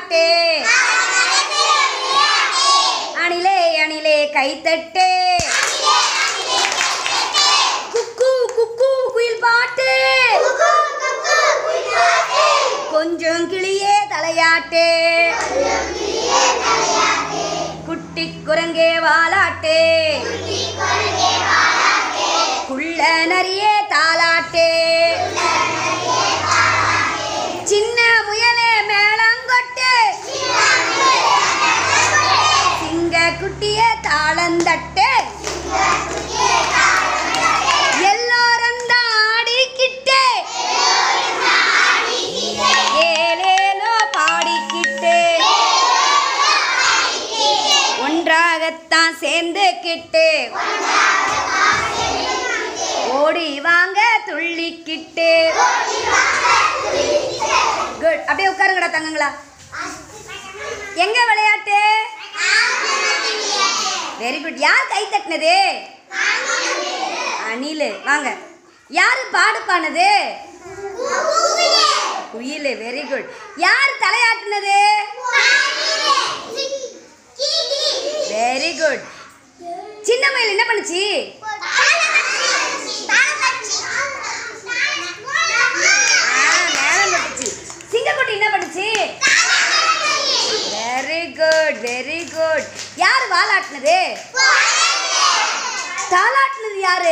விளையாட்டு அணிலே அணிலே கைத்தட்டு குக்கு குக்கு குயில் பாட்டு கொஞ்சம் கிளியே தலையாட்டு குட்டி குரங்கே வாலாட்டு குள்ள நரியே தாலாட்டு சின்ன முயலே மேளங்கொட்டு சிங்க குட்டிய தாளந்தட்டு எல்லாரும் தான் ஆடிக்கிட்டு ஏலேலோ பாடிக்கிட்டு ஒன்றாகத்தான் சேர்ந்துக்கிட்டு ஓடி வாங்க துள்ளிக்கிட்டு குட் அப்படியே உட்காருங்கடா தங்கங்களா எங்க விளையாட்டு வெரி குட் யார் கை தட்டினது அணில் வாங்க யார் பாடு பானது குயில் வெரி குட் யார் தலையாட்டினது வெரி குட் சின்ன மயில் என்ன பண்ணுச்சு ஆ, மேளம் கொட்டுச்சு சிங்கக்குட்டி என்ன பண்ணுச்சு வெரி குட் வெரி குட் யார் வாலாட்டினது தாலாட்டினது யாரு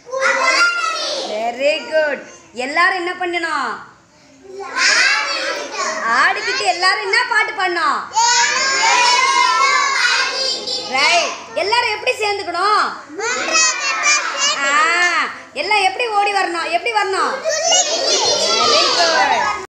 வெரி குட் எல்லாரும் என்ன பண்ணணும் ஆடிக்கிட்டு எல்லாரும் என்ன பாட்டு பண்ணோம் ரைட் எல்லாரும் எப்படி சேர்ந்துக்கணும் ஆ எல்லாம் எப்படி ஓடி வரணும் எப்படி வரணும் வெரி குட்